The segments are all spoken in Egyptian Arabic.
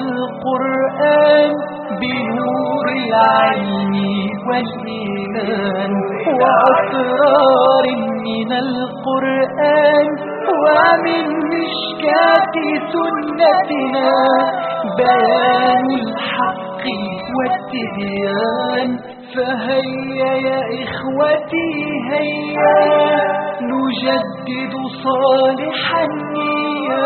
القرآن بنور العلم والإيمان وأسرار من القرآن ومن مشكاة سنتنا بيان الحق والتبيان فهيا يا إخوتي هيا نجدد صالح النية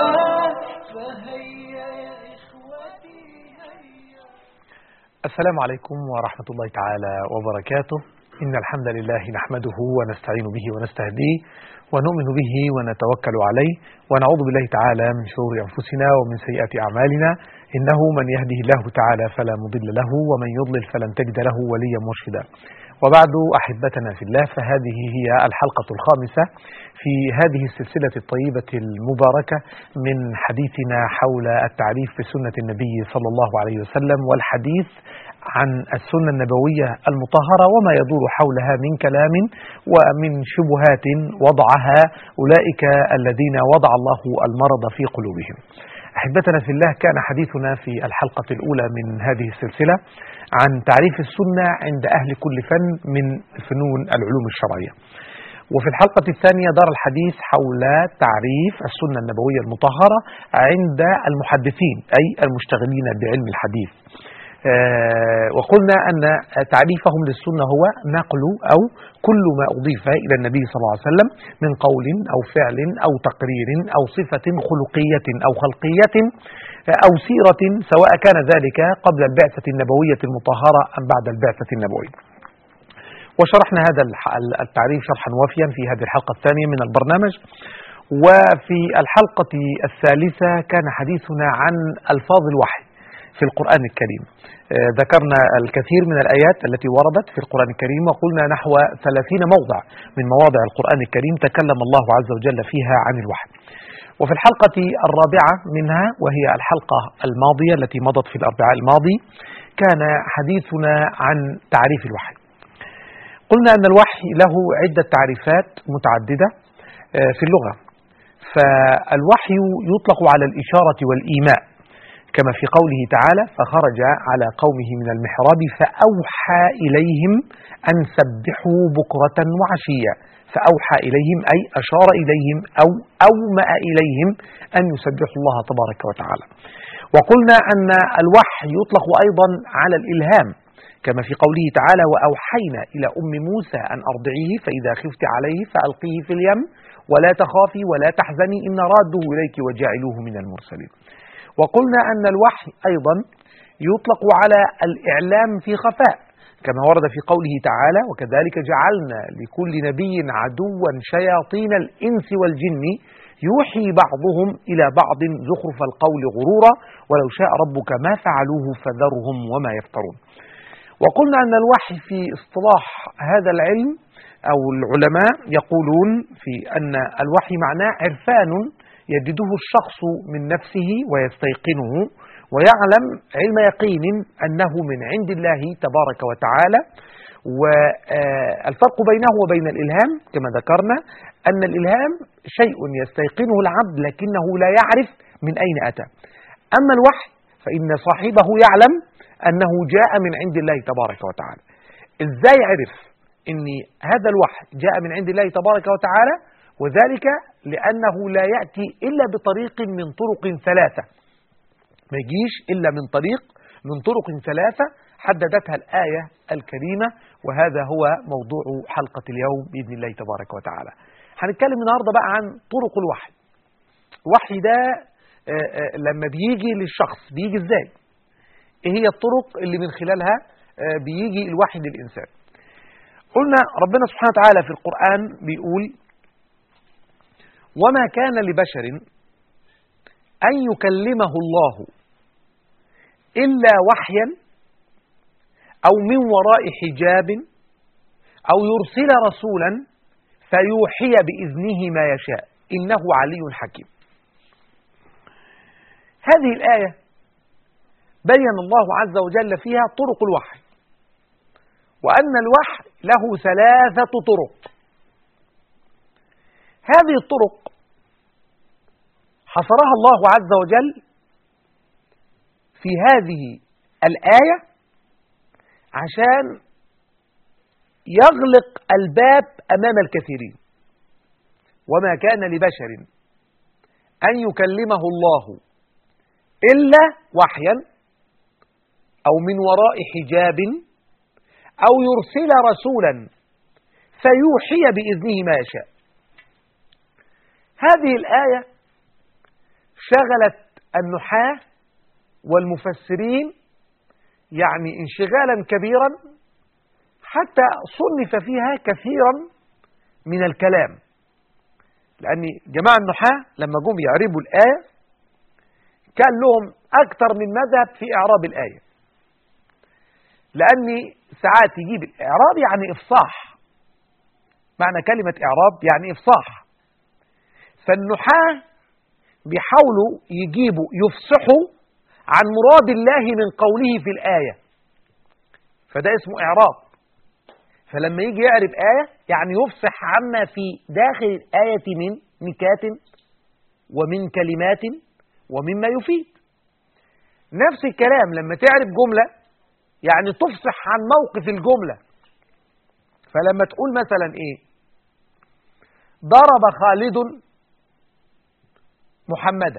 فهيا يا إخوتي هيا السلام عليكم ورحمة الله تعالى وبركاته إن الحمد لله نحمده ونستعين به ونستهديه ونؤمن به ونتوكل عليه ونعوذ بالله تعالى من شرور أنفسنا ومن سيئات أعمالنا إنه من يهده الله تعالى فلا مضل له ومن يضلل فلن تجد له وليا مرشدا وبعد أحبتنا في الله فهذه هي الحلقة الخامسة في هذه السلسلة الطيبة المباركة من حديثنا حول التعريف بسنة النبي صلى الله عليه وسلم والحديث عن السنة النبوية المطهرة وما يدور حولها من كلام ومن شبهات وضعها أولئك الذين وضع الله المرض في قلوبهم أحبتنا في الله كان حديثنا في الحلقة الأولى من هذه السلسلة عن تعريف السنة عند أهل كل فن من فنون العلوم الشرعية وفي الحلقة الثانية دار الحديث حول تعريف السنة النبوية المطهرة عند المحدثين أي المشتغلين بعلم الحديث آه وقلنا أن تعريفهم للسنة هو نقل أو كل ما أضيف إلى النبي صلى الله عليه وسلم من قول أو فعل أو تقرير أو صفة خلقية أو خلقية أو سيرة سواء كان ذلك قبل البعثة النبوية المطهرة أم بعد البعثة النبوية وشرحنا هذا التعريف شرحا وافيا في هذه الحلقة الثانية من البرنامج وفي الحلقة الثالثة كان حديثنا عن ألفاظ الوحي في القرآن الكريم ذكرنا الكثير من الآيات التي وردت في القرآن الكريم وقلنا نحو ثلاثين موضع من مواضع القرآن الكريم تكلم الله عز وجل فيها عن الوحي وفي الحلقة الرابعة منها وهي الحلقة الماضية التي مضت في الأربعاء الماضي كان حديثنا عن تعريف الوحي قلنا أن الوحي له عدة تعريفات متعددة في اللغة فالوحي يطلق على الإشارة والإيماء كما في قوله تعالى فخرج على قومه من المحراب فأوحى إليهم أن سبحوا بكرة وعشيا فأوحى إليهم أي أشار إليهم أو أومأ إليهم أن يسبحوا الله تبارك وتعالى وقلنا أن الوحي يطلق أيضا على الإلهام كما في قوله تعالى وأوحينا إلى أم موسى أن أرضعيه فإذا خفت عليه فألقيه في اليم ولا تخافي ولا تحزني إن راده إليك وجعلوه من المرسلين وقلنا أن الوحي أيضا يطلق على الإعلام في خفاء كما ورد في قوله تعالى وكذلك جعلنا لكل نبي عدوا شياطين الإنس والجن يوحي بعضهم إلى بعض زخرف القول غرورا ولو شاء ربك ما فعلوه فذرهم وما يفترون وقلنا أن الوحي في اصطلاح هذا العلم أو العلماء يقولون في أن الوحي معناه عرفان يجده الشخص من نفسه ويستيقنه ويعلم علم يقين أنه من عند الله تبارك وتعالى والفرق بينه وبين الإلهام كما ذكرنا أن الإلهام شيء يستيقنه العبد لكنه لا يعرف من أين أتى أما الوحي فإن صاحبه يعلم أنه جاء من عند الله تبارك وتعالى إزاي عرف أن هذا الوحي جاء من عند الله تبارك وتعالى وذلك لأنه لا يأتي إلا بطريق من طرق ثلاثة ما يجيش إلا من طريق من طرق ثلاثة حددتها الآية الكريمة وهذا هو موضوع حلقة اليوم بإذن الله تبارك وتعالى هنتكلم النهاردة بقى عن طرق الوحي الوحي ده لما بيجي للشخص بيجي ازاي ايه هي الطرق اللي من خلالها بيجي الوحي للإنسان قلنا ربنا سبحانه وتعالى في القرآن بيقول وما كان لبشر أن يكلمه الله إلا وحيا أو من وراء حجاب أو يرسل رسولا فيوحي بإذنه ما يشاء إنه علي حكيم هذه الآية بين الله عز وجل فيها طرق الوحي وأن الوحي له ثلاثة طرق هذه الطرق حصرها الله عز وجل في هذه الآية عشان يغلق الباب أمام الكثيرين وما كان لبشر أن يكلمه الله إلا وحيا أو من وراء حجاب أو يرسل رسولا فيوحي بإذنه ما يشاء هذه الآية شغلت النحاة والمفسرين يعني انشغالا كبيرا حتى صنف فيها كثيرا من الكلام لأن جماعة النحاة لما جم يعربوا الآية كان لهم أكثر من مذهب في إعراب الآية لأن ساعات يجيب الإعراب يعني إفصاح معنى كلمة إعراب يعني إفصاح فالنحاة بيحاولوا يجيبوا يفصحوا عن مراد الله من قوله في الآية فده اسمه إعراب فلما يجي يعرف آية يعني يفصح عما في داخل الآية من نكات ومن كلمات ومما يفيد نفس الكلام لما تعرف جملة يعني تفصح عن موقف الجملة فلما تقول مثلا ايه ضرب خالد محمدا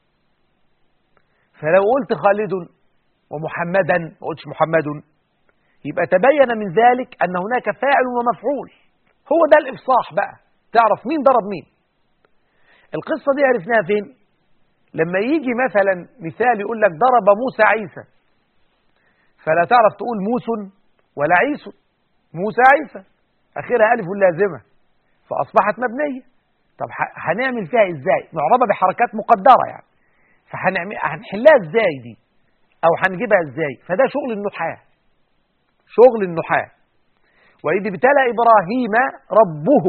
فلو قلت خالد ومحمدا ما قلتش محمد يبقى تبين من ذلك أن هناك فاعل ومفعول هو ده الإفصاح بقى تعرف مين ضرب مين القصة دي عرفناها فين لما يجي مثلا مثال يقول لك ضرب موسى عيسى فلا تعرف تقول موس ولا عيسو موسى عيسى أخيرا ألف لازمة فأصبحت مبنية طب هنعمل فيها إزاي نعربها بحركات مقدرة يعني فهنحلها إزاي دي أو هنجيبها إزاي فده شغل النحاة شغل النحاة وإذ ابتلى إبراهيم ربه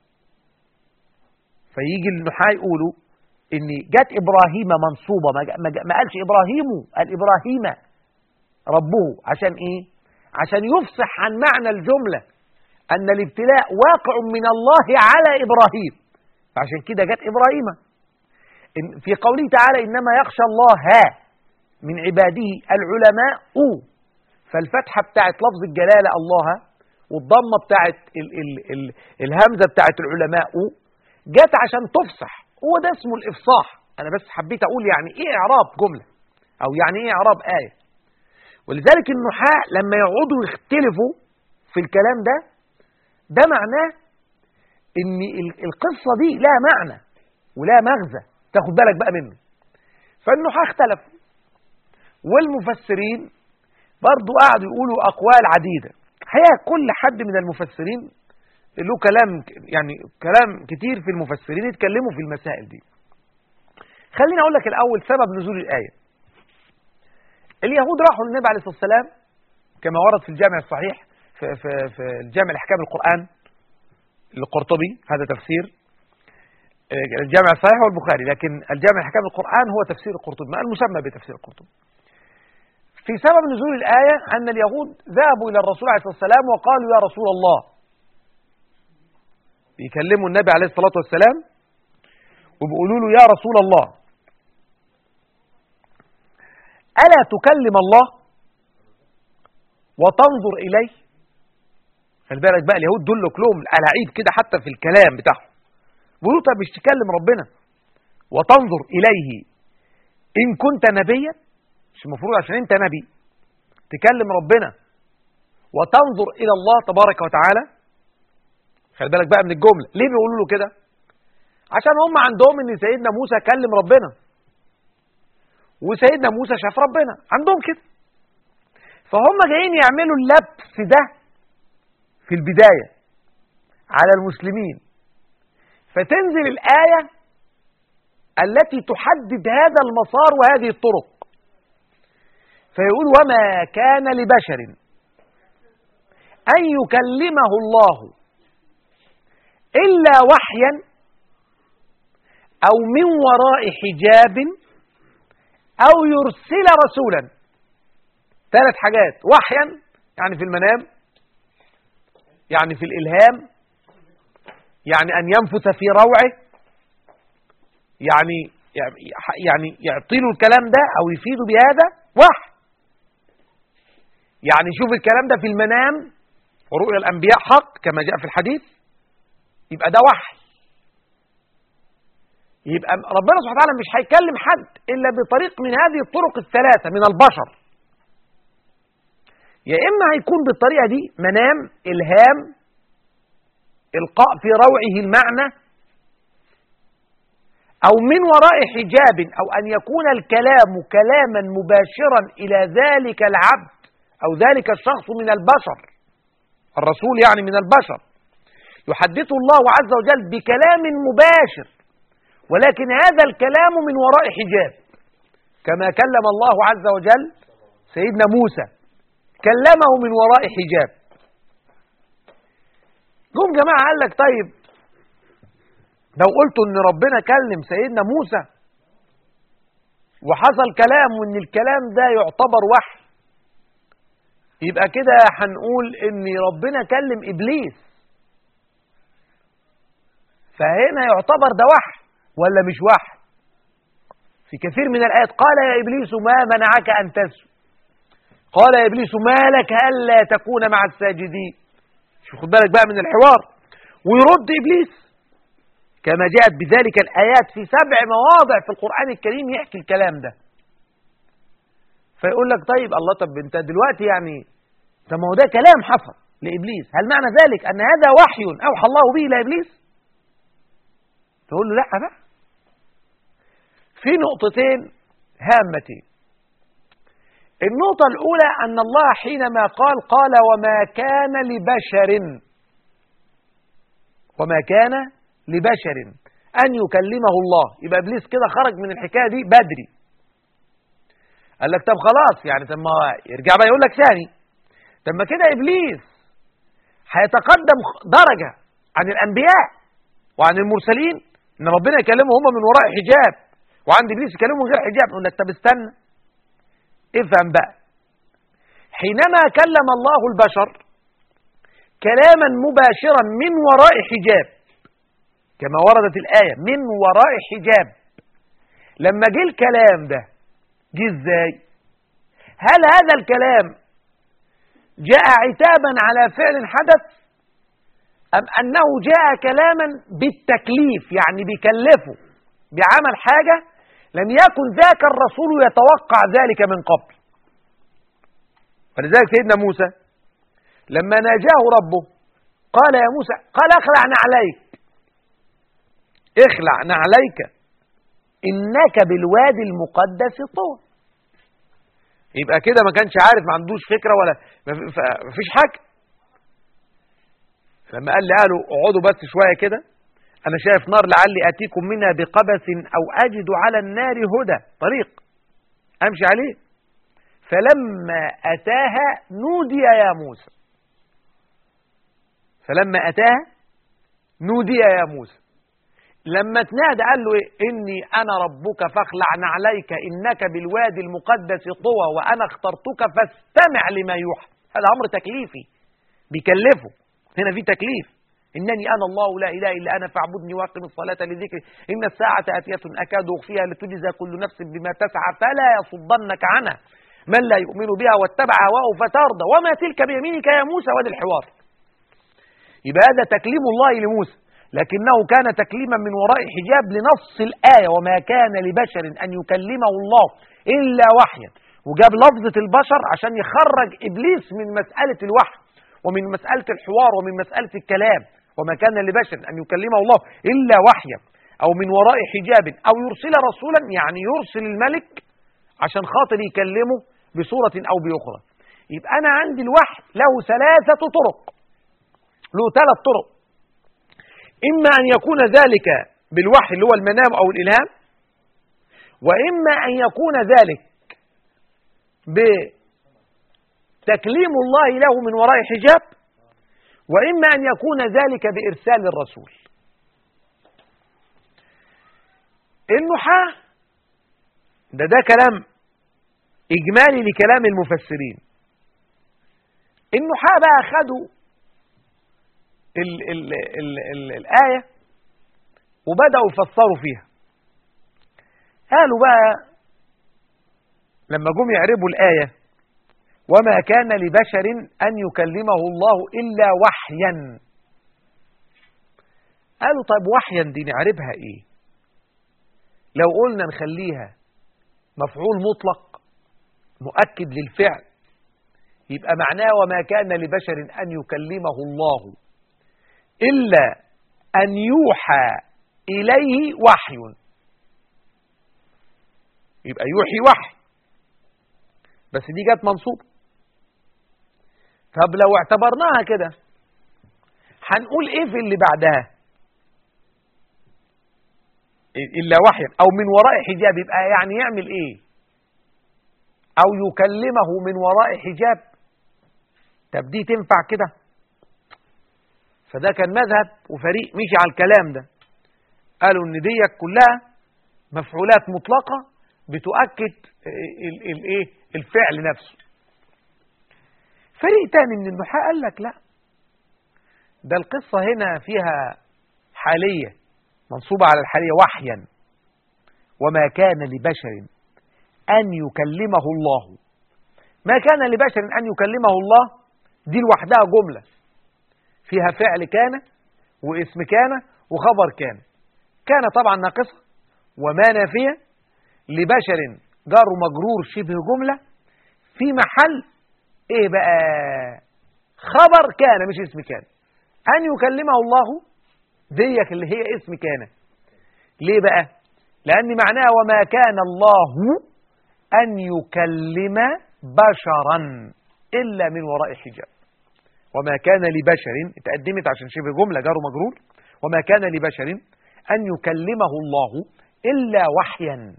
فيجي النحاة يقولوا إن جت إبراهيم منصوبة ما قالش إبراهيم قال إبراهيم ربه عشان إيه عشان يفصح عن معنى الجملة أن الابتلاء واقع من الله على إبراهيم فعشان كده جت إبراهيم في قوله تعالى إنما يخشى الله من عباده العلماء فالفتحة بتاعت لفظ الجلالة الله والضمة بتاعت ال ال ال الهمزة بتاعت العلماء جت عشان تفصح هو ده اسمه الإفصاح أنا بس حبيت أقول يعني إيه إعراب جملة أو يعني إيه إعراب آية ولذلك النحاة لما يقعدوا يختلفوا في الكلام ده ده معناه ان القصة دي لها معنى ولها مغزى تاخد بالك بقى منه فالنحاة اختلفوا والمفسرين برضو قعدوا يقولوا أقوال عديدة هي كل حد من المفسرين له كلام يعني كلام كتير في المفسرين يتكلموا في المسائل دي خليني أقول لك الأول سبب نزول الآية اليهود راحوا للنبي عليه الصلاة والسلام كما ورد في الجامع الصحيح في, في, في الجامع الأحكام القرآن القرطبي هذا تفسير الجامع الصحيح هو البخاري لكن الجامع الأحكام القرآن هو تفسير القرطبي ما المسمى بتفسير القرطبي في سبب نزول الآية أن اليهود ذهبوا إلى الرسول عليه الصلاة والسلام وقالوا يا رسول الله بيكلموا النبي عليه الصلاة والسلام وبيقولوا له يا رسول الله ألا تكلم الله وتنظر إليه خلي بالك بقى اليهود دول لهم ألاعيب كده حتى في الكلام بتاعهم بيقولوا طب مش تكلم ربنا وتنظر إليه إن كنت نبيا مش المفروض عشان أنت نبي تكلم ربنا وتنظر إلى الله تبارك وتعالى خلي بالك بقى من الجملة ليه بيقولوا له كده عشان هم عندهم ان سيدنا موسى كلم ربنا وسيدنا موسى شاف ربنا عندهم كده فهم جايين يعملوا اللبس ده في البداية على المسلمين فتنزل الآية التي تحدد هذا المسار وهذه الطرق فيقول وما كان لبشر أن يكلمه الله إلا وحيا أو من وراء حجاب أو يرسل رسولا ثلاث حاجات وحيا يعني في المنام يعني في الإلهام يعني أن ينفث في روعه يعني يعني يعطي له الكلام ده أو يفيده بهذا وحي يعني شوف الكلام ده في المنام ورؤيا الأنبياء حق كما جاء في الحديث يبقى ده وحي يبقى ربنا سبحانه وتعالى مش هيكلم حد إلا بطريق من هذه الطرق الثلاثة من البشر يا إما هيكون بالطريقة دي منام إلهام إلقاء في روعه المعنى أو من وراء حجاب أو أن يكون الكلام كلاما مباشرا إلى ذلك العبد أو ذلك الشخص من البشر الرسول يعني من البشر يحدث الله عز وجل بكلام مباشر ولكن هذا الكلام من وراء حجاب كما كلم الله عز وجل سيدنا موسى كلمه من وراء حجاب جم جماعة قال لك طيب لو قلت ان ربنا كلم سيدنا موسى وحصل كلام وان الكلام ده يعتبر وحي يبقى كده هنقول ان ربنا كلم ابليس فهنا يعتبر ده وحي ولا مش وحي في كثير من الآيات قال يا إبليس ما منعك أن تسجد قال يا إبليس ما لك ألا تكون مع الساجدين شو خد بالك بقى من الحوار ويرد إبليس كما جاءت بذلك الآيات في سبع مواضع في القرآن الكريم يحكي الكلام ده فيقول لك طيب الله طب انت دلوقتي يعني طب ما هو ده كلام حصل لإبليس هل معنى ذلك أن هذا وحي أوحى الله به إلى إبليس تقول له لا بقى في نقطتين هامتين النقطة الأولى أن الله حينما قال قال وما كان لبشر وما كان لبشر أن يكلمه الله يبقى إبليس كده خرج من الحكاية دي بدري قال لك طب خلاص يعني طب ما يرجع بقى يقول لك ثاني طب ما كده إبليس هيتقدم درجة عن الأنبياء وعن المرسلين إن ربنا يكلمه هم من وراء حجاب وعند إبليس يكلمه من غير حجاب نقول لك طب استنى افهم بقى حينما كلم الله البشر كلاما مباشرا من وراء حجاب كما وردت الآية من وراء حجاب لما جه الكلام ده جه ازاي هل هذا الكلام جاء عتابا على فعل حدث أم أنه جاء كلاما بالتكليف يعني بيكلفه بعمل حاجة لم يكن ذاك الرسول يتوقع ذلك من قبل فلذلك سيدنا موسى لما ناجاه ربه قال يا موسى قال اخلع نعليك اخلع نعليك انك بالوادي المقدس طول يبقى كده ما كانش عارف ما عندوش فكره ولا ما فيش حاجه لما قال لي قالوا اقعدوا بس شويه كده انا شايف نار لعلي اتيكم منها بقبس او اجد على النار هدى طريق امشي عليه فلما اتاها نودي يا موسى فلما اتاها نودي يا موسى لما تنادى قال له إيه؟ إني أنا ربك فاخلع نعليك إنك بالوادي المقدس طوى وأنا اخترتك فاستمع لما يوحى هذا أمر تكليفي بيكلفه هنا في تكليف إنني أنا الله لا إله إلا أنا فاعبدني واقم الصلاة لذكري إن الساعة آتية أكاد أخفيها لتجزى كل نفس بما تسعى فلا يصدنك عنها من لا يؤمن بها واتبع هواه فترضى وما تلك بيمينك يا موسى وادي الحوار يبقى هذا تكليم الله لموسى لكنه كان تكليما من وراء حجاب لنص الآية وما كان لبشر أن يكلمه الله إلا وحيا وجاب لفظة البشر عشان يخرج إبليس من مسألة الوحي ومن مسألة الحوار ومن مسألة الكلام وما كان لبشر أن يكلمه الله إلا وحيا أو من وراء حجاب أو يرسل رسولا يعني يرسل الملك عشان خاطر يكلمه بصورة أو بأخرى يبقى أنا عندي الوحي له ثلاثة طرق له ثلاث طرق إما أن يكون ذلك بالوحي اللي هو المنام أو الإلهام وإما أن يكون ذلك بتكليم الله له من وراء حجاب وإما أن يكون ذلك بإرسال الرسول النحاة ده ده كلام إجمالي لكلام المفسرين النحاة بقى خدوا ال ال ال ال الآية وبدأوا يفسروا فيها قالوا بقى لما جم يعربوا الآية وما كان لبشر أن يكلمه الله إلا وحيا قالوا طيب وحيا دي نعربها إيه لو قلنا نخليها مفعول مطلق مؤكد للفعل يبقى معناه وما كان لبشر أن يكلمه الله إلا أن يوحى إليه وحي يبقى يوحي وحي بس دي جت منصوبة طب لو اعتبرناها كده هنقول ايه في اللي بعدها إلا وحيا أو من وراء حجاب يبقى يعني يعمل إيه أو يكلمه من وراء حجاب طب دي تنفع كده فده كان مذهب وفريق مشي على الكلام ده قالوا ان ديت كلها مفعولات مطلقة بتؤكد الايه الفعل نفسه فريق تاني من النحاة قال لك لا ده القصة هنا فيها حالية منصوبة على الحالية وحيا وما كان لبشر أن يكلمه الله ما كان لبشر أن يكلمه الله دي لوحدها جملة فيها فعل كان واسم كان وخبر كان كان طبعا ناقصة وما نافية لبشر جار مجرور شبه جملة في محل ايه بقى خبر كان مش اسم كان أن يكلمه الله ديك اللي هي اسم كان ليه بقى لأن معناها وما كان الله أن يكلم بشرا إلا من وراء حجاب وما كان لبشر اتقدمت عشان شبه جملة جار مجرور وما كان لبشر أن يكلمه الله إلا وحيا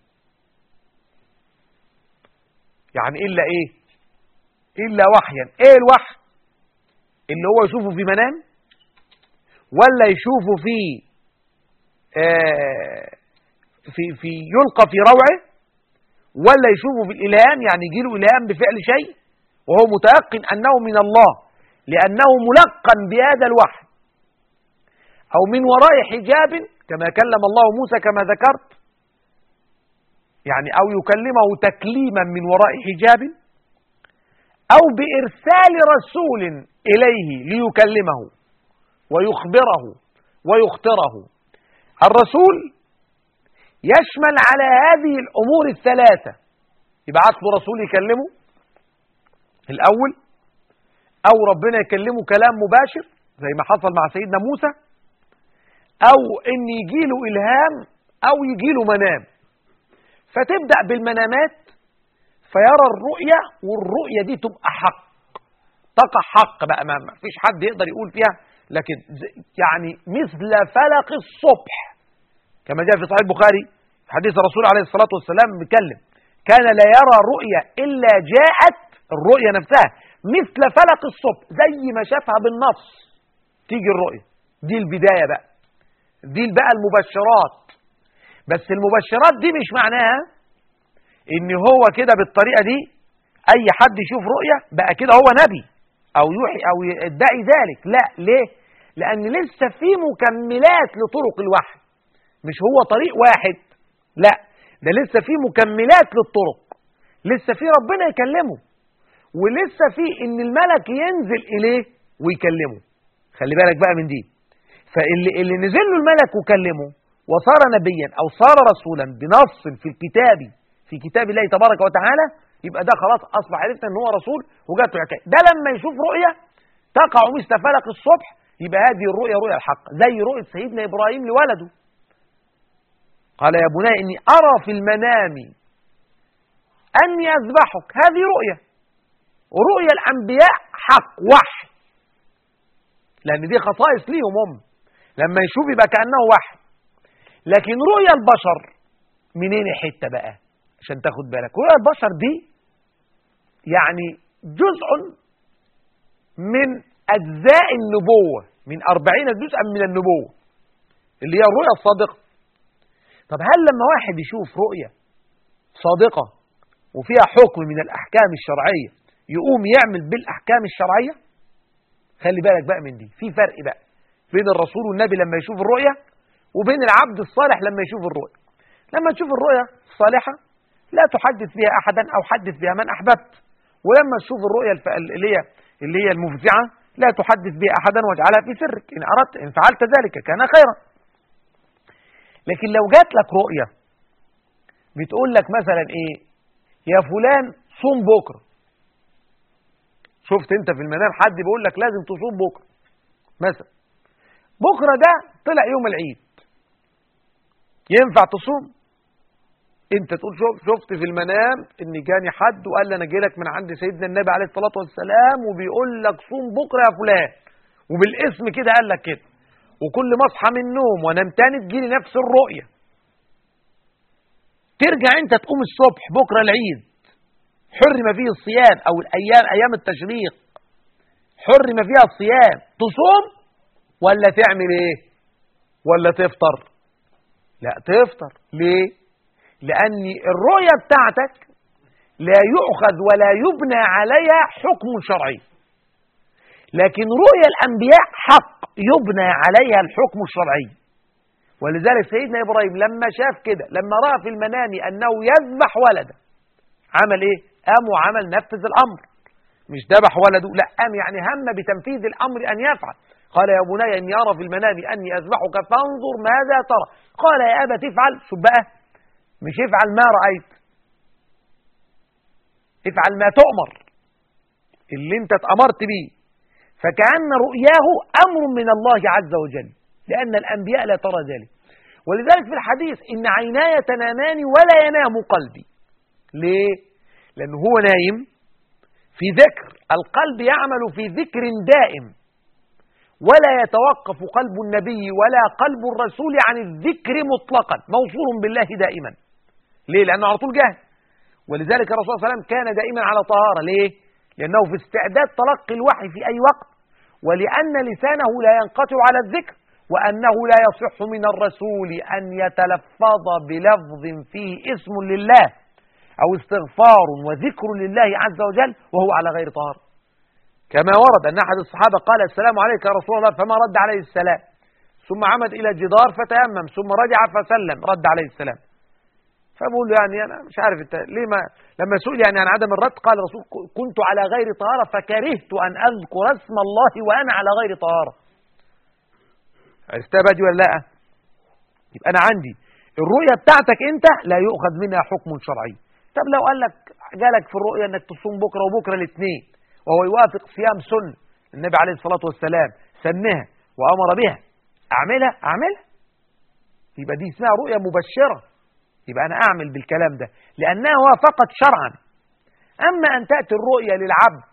يعني إلا إيه إلا وحيا إيه الوحي اللي هو يشوفه في منام ولا يشوفه في آه في في يلقى في روعه ولا يشوفه في الإلهام يعني يجي له إلهام بفعل شيء وهو متيقن أنه من الله لأنه ملقن بهذا الوحي أو من وراء حجاب كما كلم الله موسى كما ذكرت يعني أو يكلمه تكليما من وراء حجاب أو بإرسال رسول إليه ليكلمه ويخبره ويختره الرسول يشمل على هذه الأمور الثلاثة يبعث له رسول يكلمه الأول أو ربنا يكلمه كلام مباشر زي ما حصل مع سيدنا موسى أو إن يجيله إلهام أو يجيله منام فتبدأ بالمنامات فيرى الرؤية والرؤية دي تبقى حق تقع حق بقى ما فيش حد يقدر يقول فيها لكن يعني مثل فلق الصبح كما جاء في صحيح البخاري حديث الرسول عليه الصلاة والسلام بيتكلم كان لا يرى رؤيا إلا جاءت الرؤيا نفسها مثل فلق الصبح زي ما شافها بالنص تيجي الرؤيا دي البداية بقى دي بقى المبشرات بس المبشرات دي مش معناها ان هو كده بالطريقة دي اي حد يشوف رؤية بقى كده هو نبي او يوحي او يدعي ذلك لا ليه لأن لسه في مكملات لطرق الوحي مش هو طريق واحد لا ده لسه في مكملات للطرق لسه في ربنا يكلمه ولسه في ان الملك ينزل اليه ويكلمه خلي بالك بقى من دي فاللي اللي نزل له الملك وكلمه وصار نبيا او صار رسولا بنص في الكتاب في كتاب الله تبارك وتعالى يبقى ده خلاص اصبح عرفنا ان هو رسول وجاته حكايه ده لما يشوف رؤيه تقع مثل فلق الصبح يبقى هذه الرؤيا رؤيا الحق زي رؤية سيدنا إبراهيم لولده قال يا بني إني أرى في المنام أني أذبحك هذه رؤيا ورؤيا الأنبياء حق وحي لأن دي خصائص ليهم هم لما يشوف يبقى كأنه وحي لكن رؤيا البشر منين حتة بقى عشان تاخد بالك رؤيا البشر دي يعني جزء من أجزاء النبوة من أربعين جزءا من النبوة اللي هي الرؤيا الصادقة طب هل لما واحد يشوف رؤية صادقة وفيها حكم من الأحكام الشرعية يقوم يعمل بالأحكام الشرعية خلي بالك بقى من دي في فرق بقى بين الرسول والنبي لما يشوف الرؤية وبين العبد الصالح لما يشوف الرؤية لما تشوف الرؤية الصالحة لا تحدث بها أحدا أو حدث بها من أحببت ولما تشوف الرؤية الف- اللي هي اللي هي المفزعة لا تحدث بها أحدا واجعلها في سرك إن أردت إن فعلت ذلك كان خيرا لكن لو جات لك رؤية بتقول لك مثلا إيه يا فلان صوم بكرة شفت انت في المنام حد بيقول لك لازم تصوم بكرة مثلا بكرة ده طلع يوم العيد ينفع تصوم انت تقول شوف شفت في المنام ان جاني حد وقال لي انا جاي لك من عند سيدنا النبي عليه الصلاه والسلام وبيقول لك صوم بكره يا فلان وبالاسم كده قال لك كده وكل ما اصحى من النوم وانام تاني تجيلي نفس الرؤيه ترجع انت تقوم الصبح بكره العيد حرم فيه الصيام او الايام ايام التشريق حرم فيها الصيام تصوم ولا تعمل ايه ولا تفطر لا تفطر ليه لأن الرؤية بتاعتك لا يؤخذ ولا يبنى عليها حكم شرعي لكن رؤيا الأنبياء حق يبنى عليها الحكم الشرعي ولذلك سيدنا إبراهيم لما شاف كده لما رأى في المنام أنه يذبح ولده عمل إيه؟ قام وعمل نفذ الأمر مش ذبح ولده لا قام يعني هم بتنفيذ الأمر أن يفعل قال يا بني إني أرى في المنام أني أذبحك فانظر ماذا ترى قال يا أبا تفعل شو بقى مش افعل ما رأيت افعل ما تؤمر اللي انت اتأمرت بيه فكأن رؤياه أمر من الله عز وجل لأن الأنبياء لا ترى ذلك ولذلك في الحديث إن عيناي تنامان ولا ينام قلبي ليه؟ لأنه هو نايم في ذكر القلب يعمل في ذكر دائم ولا يتوقف قلب النبي ولا قلب الرسول عن الذكر مطلقا موصول بالله دائما ليه؟ لأنه على طول جاهز ولذلك الرسول صلى الله عليه وسلم كان دائما على طهارة ليه؟ لأنه في استعداد تلقي الوحي في أي وقت ولأن لسانه لا ينقطع على الذكر وأنه لا يصح من الرسول أن يتلفظ بلفظ فيه اسم لله أو استغفار وذكر لله عز وجل وهو على غير طهارة كما ورد أن أحد الصحابة قال السلام عليك يا رسول الله فما رد عليه السلام ثم عمد إلى الجدار فتيمم ثم رجع فسلم رد عليه السلام فبقول له يعني أنا مش عارف أنت ليه ما لما سئل يعني عن عدم الرد قال الرسول كنت على غير طهارة فكرهت أن أذكر اسم الله وأنا على غير طهارة عرفتها بقى دي ولا لا يبقى أنا عندي الرؤية بتاعتك أنت لا يؤخذ منها حكم شرعي طب لو قال لك جالك في الرؤية أنك تصوم بكرة وبكرة الاثنين وهو يوافق صيام سنة النبي عليه الصلاة والسلام سنها وأمر بها أعملها أعملها يبقى دي اسمها رؤية مبشرة يبقى أنا أعمل بالكلام ده لأنها وافقت شرعا أما أن تأتي الرؤية للعبد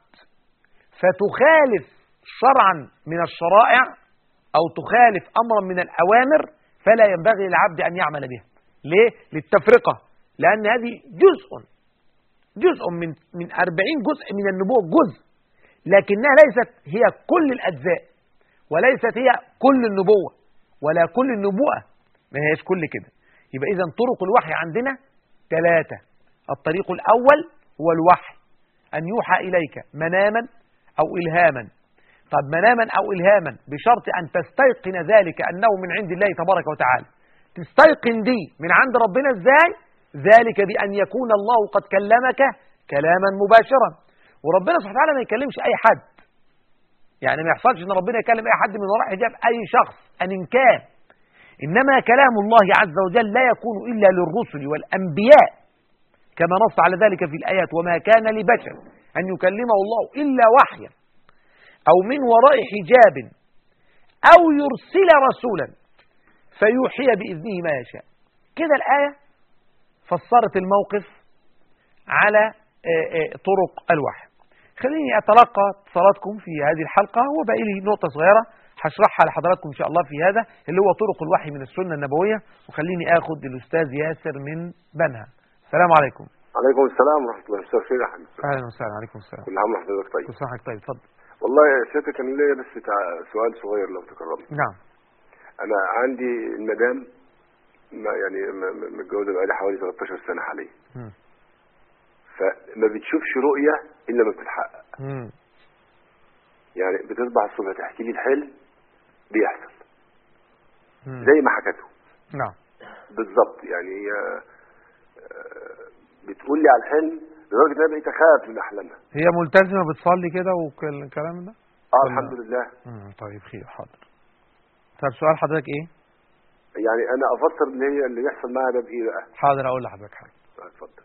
فتخالف شرعا من الشرائع أو تخالف أمرا من الأوامر فلا ينبغي للعبد أن يعمل بها ليه؟ للتفرقة لأن هذه جزء جزء من من 40 جزء من النبوة جزء لكنها ليست هي كل الأجزاء وليست هي كل النبوة ولا كل النبوءة ما هيش كل كده يبقى إذا طرق الوحي عندنا ثلاثة الطريق الأول هو الوحي أن يوحى إليك مناما أو إلهاما طب مناما أو إلهاما بشرط أن تستيقن ذلك أنه من عند الله تبارك وتعالى تستيقن دي من عند ربنا إزاي ذلك بأن يكون الله قد كلمك كلاما مباشرا وربنا سبحانه وتعالى ما يكلمش أي حد يعني ما يحصلش ان ربنا يكلم اي حد من وراء حجاب اي شخص ان كان انما كلام الله عز وجل لا يكون الا للرسل والانبياء كما نص على ذلك في الايات وما كان لبشر ان يكلمه الله الا وحيا او من وراء حجاب او يرسل رسولا فيوحي باذنه ما يشاء كده الايه فسرت الموقف على طرق الوحي خليني أتلقى اتصالاتكم في هذه الحلقة وباقي لي نقطة صغيرة هشرحها لحضراتكم إن شاء الله في هذا اللي هو طرق الوحي من السنة النبوية وخليني آخد الأستاذ ياسر من بنها السلام عليكم عليكم السلام ورحمة الله مساء الخير يا حبيبي أهلا وسهلا عليكم السلام كل عام وحضرتك طيب كل سنة وحضرتك طيب اتفضل والله يا سيادتك كان ليا بس تع- سؤال صغير لو تكرمت نعم أنا عندي المدام ما يعني م- م- متجوزة بقالي حوالي 13 سنة حاليا مم. فما بتشوفش رؤية إلا ما بتتحقق مم. يعني بتصبح الصبح تحكي لي الحلم بيحصل مم. زي ما حكته نعم بالظبط يعني هي آه، بتقول لي على الحلم لدرجه ان انا بقيت اخاف من احلامها هي ملتزمة بتصلي كده والكلام ده اه ولا- الحمد لله مم. طيب خير حاضر طب سؤال حضرتك ايه يعني انا افسر اللي هي اللي بيحصل معاها ده بايه بقى حاضر اقول لحضرتك حاجة آه، اتفضل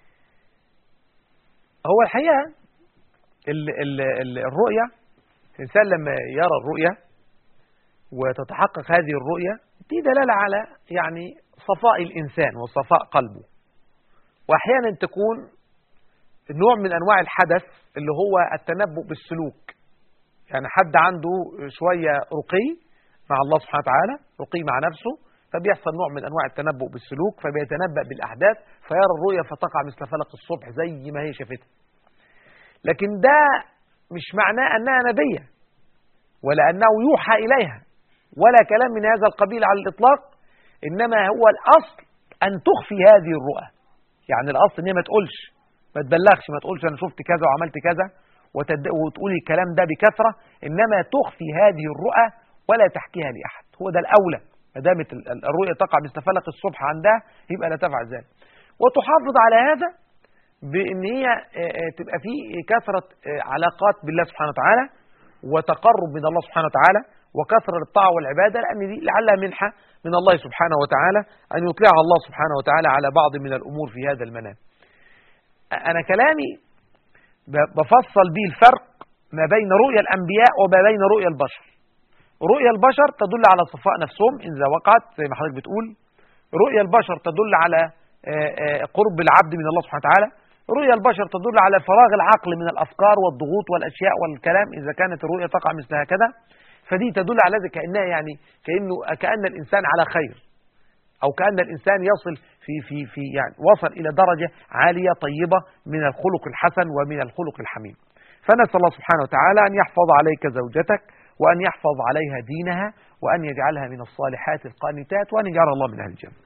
هو الحقيقة ال ال ال الرؤية الإنسان لما يرى الرؤية وتتحقق هذه الرؤية دي دلالة على يعني صفاء الإنسان وصفاء قلبه وأحيانا تكون نوع من أنواع الحدث اللي هو التنبؤ بالسلوك يعني حد عنده شوية رقي مع الله سبحانه وتعالى رقي مع نفسه فبيحصل نوع من أنواع التنبؤ بالسلوك فبيتنبأ بالأحداث فيرى الرؤية فتقع مثل فلق الصبح زي ما هي شافتها لكن ده مش معناه أنها نبية ولا أنه يوحى إليها ولا كلام من هذا القبيل على الإطلاق إنما هو الأصل أن تخفي هذه الرؤى يعني الأصل إن هي ما تقولش ما تبلغش ما تقولش أنا شفت كذا وعملت كذا وتد... وتقولي الكلام ده بكثرة إنما تخفي هذه الرؤى ولا تحكيها لأحد هو ده الأولى ما دامت ال- ال- الرؤية تقع مثل فلق الصبح عندها يبقى لا تفعل ذلك وتحافظ على هذا بان هي آه، آه، تبقى في كثره آه، علاقات بالله سبحانه وتعالى وتقرب من الله سبحانه وتعالى وكثره الطاعه والعباده لان دي لعلها منحه من الله سبحانه وتعالى ان يطلعها الله سبحانه وتعالى على بعض من الامور في هذا المنام. انا كلامي ب- بفصل به الفرق ما بين رؤيا الانبياء وما بين رؤيا البشر. رؤيا البشر تدل على صفاء نفسهم اذا وقعت زي ما حضرتك بتقول. رؤيا البشر تدل على آه، آه، قرب العبد من الله سبحانه وتعالى رؤيا البشر تدل على فراغ العقل من الأفكار والضغوط والأشياء والكلام إذا كانت الرؤيا تقع مثل هكذا فدي تدل على ذلك كأنها يعني كأنه كأن الإنسان على خير أو كأن الإنسان يصل في في في يعني وصل إلى درجة عالية طيبة من الخلق الحسن ومن الخلق الحميد فنسأل الله سبحانه وتعالى أن يحفظ عليك زوجتك وأن يحفظ عليها دينها وأن يجعلها من الصالحات القانتات وأن يجعل الله من أهل الجنة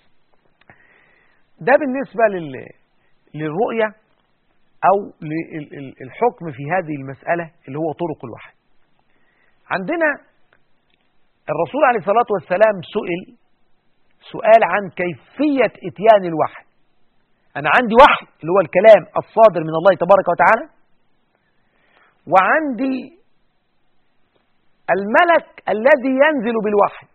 ده بالنسبة لل... للرؤية أو للحكم في هذه المسألة اللي هو طرق الوحي عندنا الرسول عليه الصلاة والسلام سئل سؤال عن كيفية إتيان الوحي أنا عندي وحي اللي هو الكلام الصادر من الله تبارك وتعالى وعندي الملك الذي ينزل بالوحي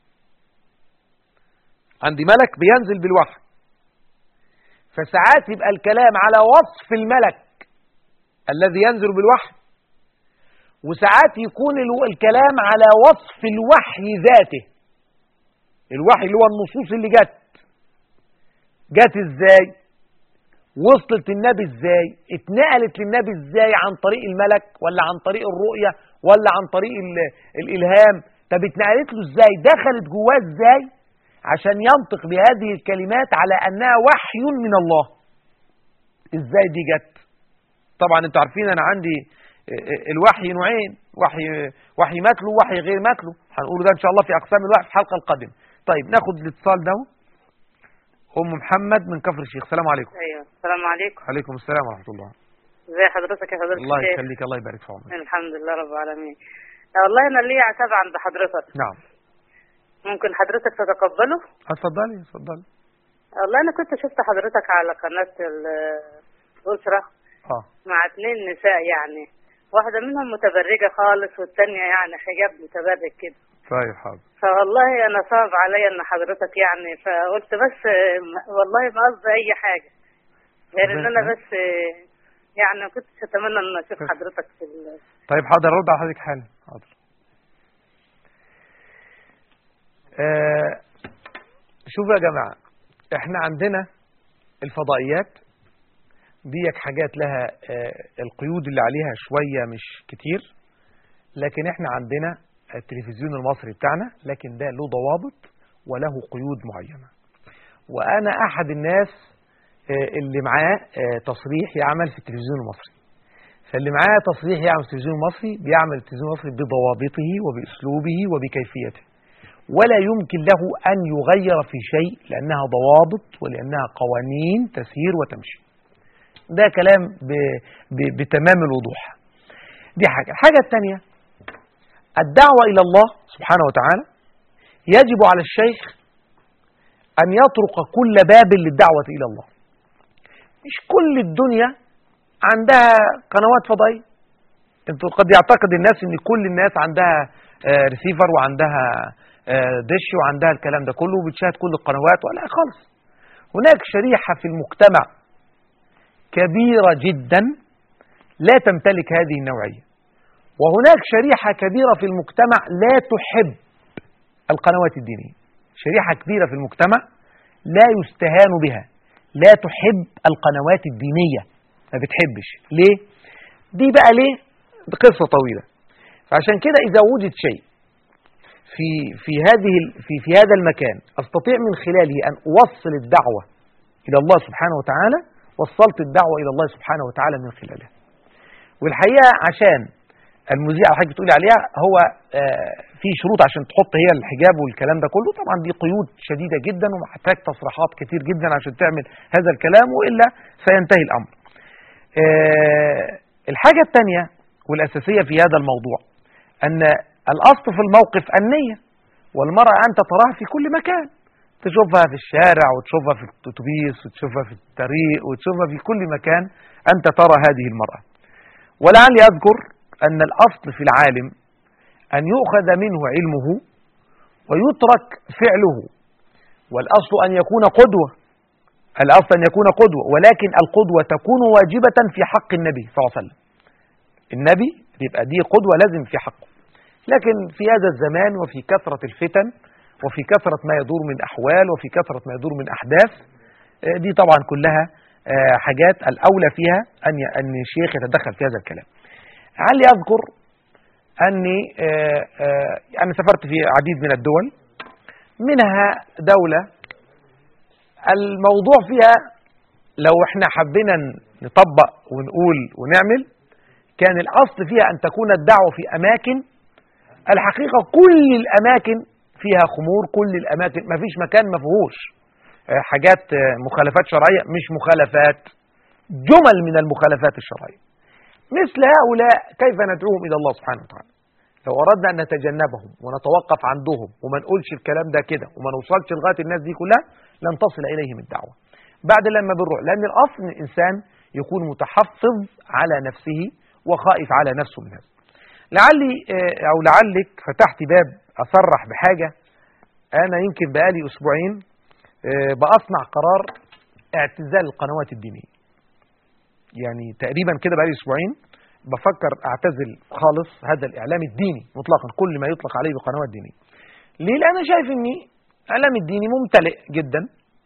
عندي ملك بينزل بالوحي فساعات يبقى الكلام على وصف الملك الذي ينزل بالوحي وساعات يكون الو- الكلام على وصف الوحي ذاته الوحي اللي هو النصوص اللي جت جت ازاي وصلت النبي ازاي اتنقلت للنبي ازاي عن طريق الملك ولا عن طريق الرؤية ولا عن طريق ال- الالهام طب اتنقلت له ازاي دخلت جواه ازاي عشان ينطق بهذه الكلمات على انها وحي من الله ازاي دي جت طبعا انتوا عارفين انا عندي الوحي نوعين وحي وحي متلو وحي غير متلو هنقول ده ان شاء الله في اقسام الوحي في الحلقه القادمه طيب ناخد الاتصال ده ام محمد من كفر الشيخ السلام عليكم ايوه السلام عليكم عليكم السلام ورحمه الله ازي حضرتك يا حضرتك الله الشيخ؟ يخليك الله يبارك في عمرك الحمد لله رب العالمين والله انا ليا عتاب عند حضرتك نعم ممكن حضرتك تتقبله اتفضلي اتفضلي والله انا كنت شفت حضرتك على قناة ال- الأسرة اه مع اتنين نساء يعني واحدة منهم متبرجة خالص والتانية يعني حجاب متبرج كده طيب حاضر فوالله انا صعب عليا ان حضرتك يعني فقلت بس والله ما قصدي اي حاجة غير ان انا بس يعني ما كنتش اتمنى ان اشوف حضرتك في ال- طيب حاضر ارد على حضرتك حالا حاضر آه شوفوا يا جماعة احنا عندنا الفضائيات ديك حاجات لها آه القيود اللي عليها شوية مش كتير لكن احنا عندنا التلفزيون المصري بتاعنا لكن ده له ضوابط وله قيود معينة وانا احد الناس آه اللي معاه آه تصريح يعمل في التلفزيون المصري فاللي معاه تصريح يعمل في التلفزيون المصري بيعمل التلفزيون المصري بضوابطه وباسلوبه وبكيفيته ولا يمكن له ان يغير في شيء لانها ضوابط ولانها قوانين تسير وتمشي ده كلام ب... ب... بتمام الوضوح دي حاجه الحاجه الثانيه الدعوه الى الله سبحانه وتعالى يجب على الشيخ أن يطرق كل باب للدعوة إلى الله مش كل الدنيا عندها قنوات فضائية انتوا قد يعتقد الناس ان كل الناس عندها آه، ريسيفر وعندها آه، دش وعندها الكلام ده كله وبتشاهد كل القنوات ولا خالص هناك شريحة في المجتمع كبيرة جدا لا تمتلك هذه النوعية وهناك شريحة كبيرة في المجتمع لا تحب القنوات الدينية شريحة كبيرة في المجتمع لا يستهان بها لا تحب القنوات الدينية ما بتحبش ليه دي بقى ليه دي قصة طويلة فعشان كده إذا وجد شيء في في هذه ال- في في هذا المكان استطيع من خلاله ان اوصل الدعوه الى الله سبحانه وتعالى وصلت الدعوه الى الله سبحانه وتعالى من خلالها. والحقيقه عشان المذيع اللي حضرتك بتقولي عليها هو آه، في شروط عشان تحط هي الحجاب والكلام ده كله طبعا دي قيود شديده جدا ومحتاج تصريحات كتير جدا عشان تعمل هذا الكلام والا سينتهي الامر. آه، الحاجه الثانيه والاساسيه في هذا الموضوع ان الاصل في الموقف النيه والمراه انت تراها في كل مكان تشوفها في الشارع وتشوفها في الاتوبيس وتشوفها في الطريق وتشوفها في كل مكان انت ترى هذه المراه ولعلي اذكر ان الاصل في العالم ان يؤخذ منه علمه ويترك فعله والاصل ان يكون قدوه الاصل ان يكون قدوه ولكن القدوه تكون واجبه في حق النبي صلى الله عليه وسلم النبي يبقى دي قدوه لازم في حقه لكن في هذا الزمان وفي كثرة الفتن وفي كثرة ما يدور من أحوال وفي كثرة ما يدور من أحداث آه، دي طبعا كلها آه، حاجات الأولى فيها أن ي- أن الشيخ يتدخل في هذا الكلام علي أذكر أني آه، آه، أنا سافرت في عديد من الدول منها دولة الموضوع فيها لو احنا حبينا نطبق ونقول ونعمل كان الأصل فيها أن تكون الدعوة في أماكن الحقيقة كل الأماكن فيها خمور كل الأماكن ما فيش مكان ما فيهوش آه، حاجات آه، مخالفات شرعية مش مخالفات جمل من المخالفات الشرعية مثل هؤلاء كيف ندعوهم إلى الله سبحانه وتعالى لو أردنا أن نتجنبهم ونتوقف عندهم وما نقولش الكلام ده كده وما نوصلش لغاية الناس دي كلها لن تصل إليهم الدعوة بعد لما بنروح لأن الأصل إن الإنسان يكون متحفظ على نفسه وخائف على نفسه من هذا لعلي آه، او لعلك فتحت باب اصرح بحاجه انا يمكن بقالي اسبوعين آه، باصنع قرار اعتزال القنوات الدينيه يعني تقريبا كده بقالي اسبوعين بفكر اعتزل خالص هذا الاعلام الديني مطلقا كل ما يطلق عليه بقنوات دينيه ليه لان انا شايف ان الاعلام الديني ممتلئ جدا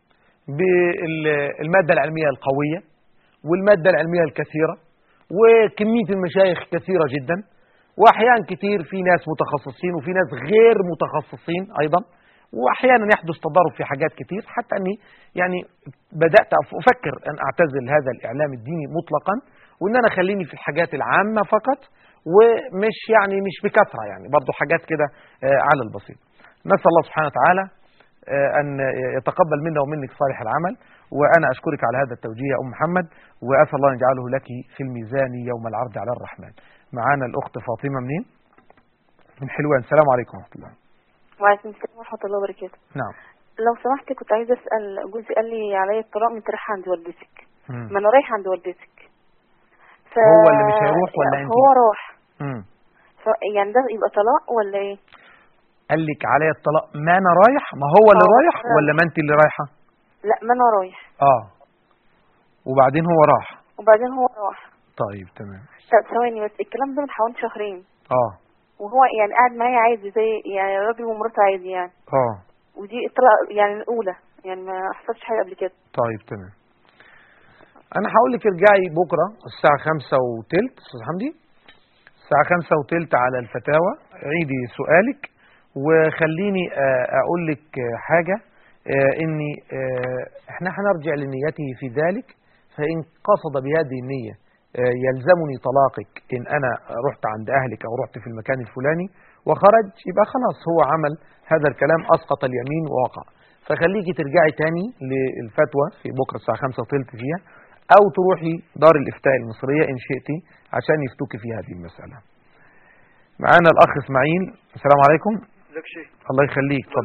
بالماده العلميه القويه والماده العلميه الكثيره وكميه المشايخ كثيره جدا واحيان كتير في ناس متخصصين وفي ناس غير متخصصين ايضا واحيانا يحدث تضارب في حاجات كتير حتى اني يعني بدات أف- افكر ان اعتزل هذا الاعلام الديني مطلقا وان انا خليني في الحاجات العامه فقط ومش يعني مش بكثره يعني برضو حاجات كده آه، على البسيط نسال الله سبحانه وتعالى آه، ان يتقبل منا ومنك صالح العمل وانا اشكرك على هذا التوجيه يا ام محمد واسال الله ان يجعله لك في الميزان يوم العرض على الرحمن معانا الاخت فاطمه منين من حلوان السلام عليكم ورحمه الله وعليكم السلام ورحمة الله وبركاته نعم لو سمحت كنت عايزة أسأل جوزي قال لي عليا الطلاق من رايحة عند والدتك مم. ما أنا رايحة عند والدتك ف... هو اللي مش هيروح ولا أنت؟ هو راح مم. ف... يعني ده يبقى طلاق ولا إيه؟ قال لك عليا الطلاق ما انا رايح ما هو اللي آه، رايح رايح. ولا ما انت اللي رايحه لا ما أنا رايح اه وبعدين هو راح وبعدين هو راح طيب تمام طب ثواني بس الكلام ده من حوالي شهرين اه وهو يعني قاعد معايا عادي زي يعني راجل ومراته عادي يعني اه ودي الطلاق يعني الأولى يعني ما حصلش حاجة قبل كده طيب تمام انا هقول لك ارجعي بكره الساعه خمسة وتلت استاذ حمدي الساعه خمسة وتلت على الفتاوى عيدي سؤالك وخليني آه، اقول لك آه، حاجه آه، اني آه، احنا هنرجع لنيته في ذلك فان قصد بهذه النيه آه، يلزمني طلاقك ان انا رحت عند اهلك او رحت في المكان الفلاني وخرج يبقى خلاص هو عمل هذا الكلام اسقط اليمين ووقع فخليكي ترجعي تاني للفتوى في بكره الساعه 5 وثلث فيها او تروحي دار الافتاء المصريه ان شئتي عشان يفتوكي في هذه المساله. معانا الاخ اسماعيل السلام عليكم ازيك يا شيخ الله يخليك اتفضل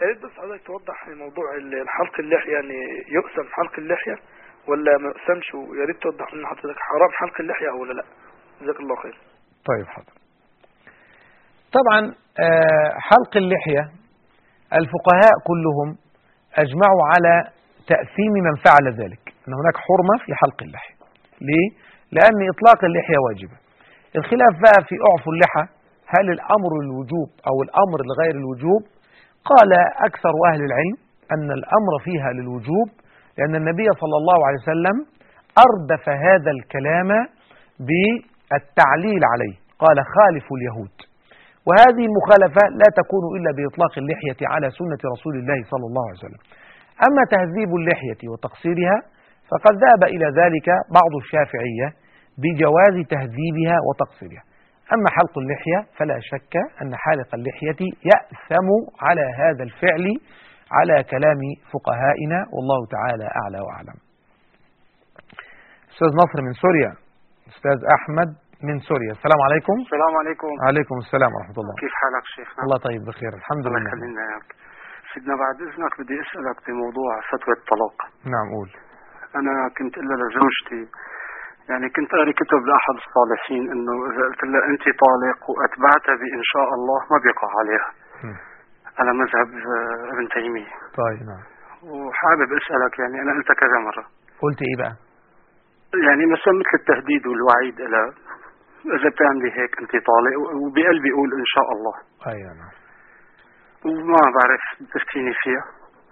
يا ريت بس حضرتك توضح موضوع ال- حلق اللحية يعني يقسم حلق اللحية ولا ما يقسمش ويا ريت توضح لنا حضرتك حرام حلق اللحية أو ولا لا جزاك الله خير طيب حاضر طبعا آه، حلق اللحية الفقهاء كلهم أجمعوا على تأثيم من فعل ذلك أن هناك حرمة في حلق اللحية ليه؟ لأن إطلاق اللحية واجبة الخلاف بقى في أعفو اللحى هل الأمر الوجوب أو الأمر لغير الوجوب قال أكثر أهل العلم أن الأمر فيها للوجوب لأن النبي صلى الله عليه وسلم أردف هذا الكلام بالتعليل عليه قال خالفوا اليهود وهذه المخالفة لا تكون إلا بإطلاق اللحية على سنة رسول الله صلى الله عليه وسلم أما تهذيب اللحية وتقصيرها فقد ذهب إلى ذلك بعض الشافعية بجواز تهذيبها وتقصيرها أما حلق اللحية فلا شك أن حالق اللحية يأثم على هذا الفعل على كلام فقهائنا والله تعالى أعلى وأعلم أستاذ نصر من سوريا أستاذ أحمد من سوريا السلام عليكم السلام عليكم عليكم السلام ورحمة الله كيف حالك شيخنا الله طيب بخير الحمد الله لله يخلينا اياك سيدنا بعد اذنك بدي اسالك بموضوع فتوى الطلاق نعم قول انا كنت قلها لزوجتي يعني كنت قاري كتب لاحد الصالحين انه اذا قلت لها انت طالق واتبعتها بان شاء الله ما بيقع عليها مم. على مذهب آه، ابن تيميه طيب نعم وحابب اسالك يعني انا قلتها كذا مره قلت ايه بقى يعني مثلا مثل التهديد والوعيد لها اذا بتعملي هيك انت طالق وبقلبي اقول ان شاء الله ايوه نعم وما بعرف تفتيني فيها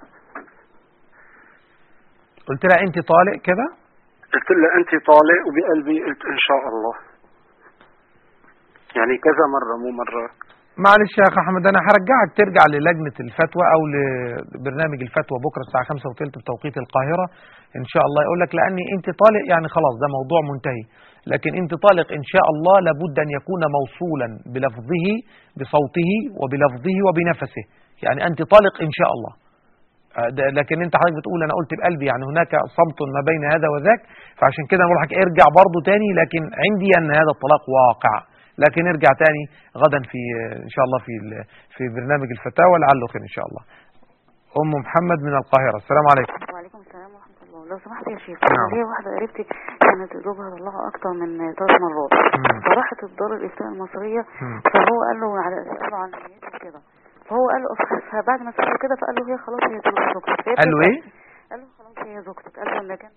قلت لها انت طالق كده قلت لها انت طالق وبقلبي قلت ان شاء الله يعني كذا مره مو مره معلش يا اخ احمد انا هرجعك ترجع للجنه الفتوى او لبرنامج الفتوى بكره الساعه 5 وثلث بتوقيت القاهره ان شاء الله يقول لك لاني انت طالق يعني خلاص ده موضوع منتهي لكن انت طالق ان شاء الله لابد ان يكون موصولا بلفظه بصوته وبلفظه وبنفسه يعني انت طالق ان شاء الله آه، ده- لكن انت حضرتك بتقول انا قلت بقلبي يعني هناك صمت ما بين هذا وذاك فعشان كده بقول لك ارجع برضه تاني لكن عندي ان هذا الطلاق واقع لكن ارجع تاني غدا في ان شاء الله في ال- في برنامج الفتاوى لعله خير ان شاء الله ام محمد من القاهره السلام عليكم وعليكم السلام ورحمة الله لو سمحت يا شيخ نعم. ليا واحدة قريبتي كانت زوجها طلقها أكتر من ثلاث مرات مم. فراحت الدار الإفتاء المصرية مم. فهو قال له على سأله عن نيته كده فهو قال له فبعد ما سأله كده فقال له هي خلاص هي زوجتك فهي قال له ايه قال له خلاص هي زوجتك قال له إن كان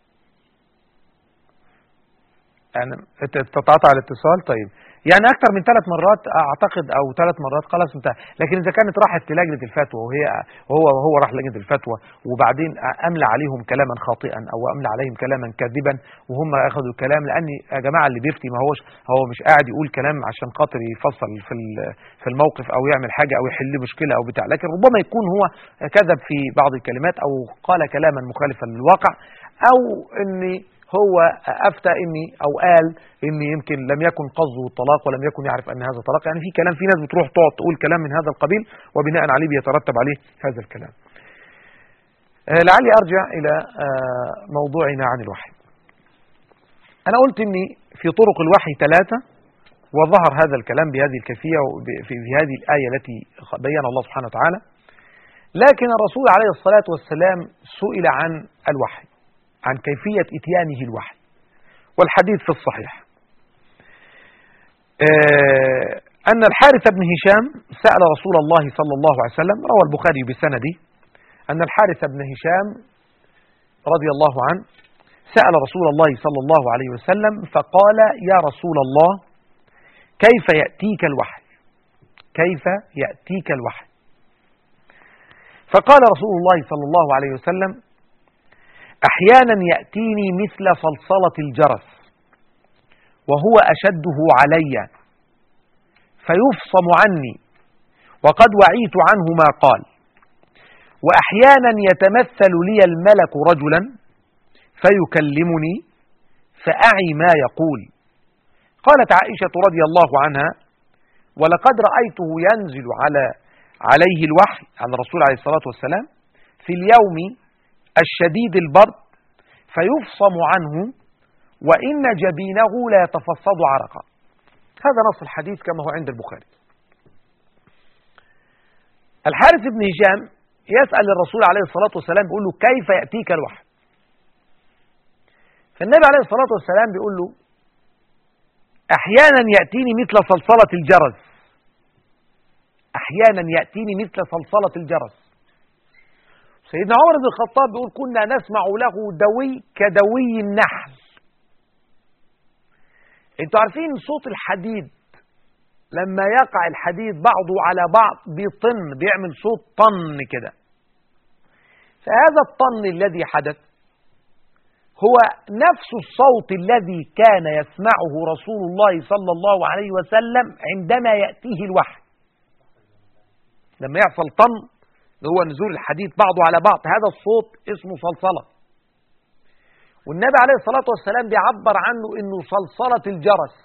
يعني انت تتقاطع الاتصال طيب يعني اكتر من ثلاث مرات اعتقد او ثلاث مرات خلاص انتهى لكن اذا كانت راحت لجنه الفتوى وهي هو وهو راح لجنه الفتوى وبعدين املى عليهم كلاما خاطئا او املى عليهم كلاما كاذبا وهم اخذوا الكلام لان يا جماعه اللي بيفتي ما هوش هو مش قاعد يقول كلام عشان خاطر يفصل في ال- في الموقف او يعمل حاجه او يحل مشكله او بتاع لكن ربما يكون هو كذب في بعض الكلمات او قال كلاما مخالفا للواقع او ان هو افتى اني او قال ان يمكن لم يكن قصده الطلاق ولم يكن يعرف ان هذا طلاق يعني في كلام في ناس بتروح تقعد تقول كلام من هذا القبيل وبناء عليه بيترتب عليه هذا الكلام آه، لعلي ارجع الى آه، موضوعنا عن الوحي انا قلت اني في طرق الوحي ثلاثه وظهر هذا الكلام بهذه الكيفيه وب- في في هذه الايه التي بينها الله سبحانه وتعالى لكن الرسول عليه الصلاه والسلام سئل عن الوحي عن كيفية إتيانه الوحي والحديث في الصحيح آه، أن الحارث بن هشام سأل رسول الله صلى الله عليه وسلم روى البخاري بسنده أن الحارث بن هشام رضي الله عنه سأل رسول الله صلى الله عليه وسلم فقال يا رسول الله كيف يأتيك الوحي كيف يأتيك الوحي فقال رسول الله صلى الله عليه وسلم أحيانا يأتيني مثل صلصلة الجرس وهو أشده علي فيفصم عني وقد وعيت عنه ما قال وأحيانا يتمثل لي الملك رجلا فيكلمني فأعي ما يقول قالت عائشة رضي الله عنها ولقد رأيته ينزل على عليه الوحي على الرسول عليه الصلاة والسلام في اليوم الشديد البرد فيفصم عنه وإن جبينه لا يتفصد عرقا هذا نص الحديث كما هو عند البخاري الحارث بن هشام يسأل الرسول عليه الصلاة والسلام بيقول له كيف يأتيك الوحي فالنبي عليه الصلاة والسلام بيقول له أحيانا يأتيني مثل صلصلة الجرس أحيانا يأتيني مثل صلصلة الجرس سيدنا عمر بن الخطاب بيقول كنا نسمع له دوي كدوي النحل انتوا عارفين صوت الحديد لما يقع الحديد بعضه على بعض بيطن بيعمل صوت طن كده فهذا الطن الذي حدث هو نفس الصوت الذي كان يسمعه رسول الله صلى الله عليه وسلم عندما يأتيه الوحي لما يحصل طن اللي هو نزول الحديد بعضه على بعض هذا الصوت اسمه صلصلة والنبي عليه الصلاة والسلام بيعبر عنه انه صلصلة الجرس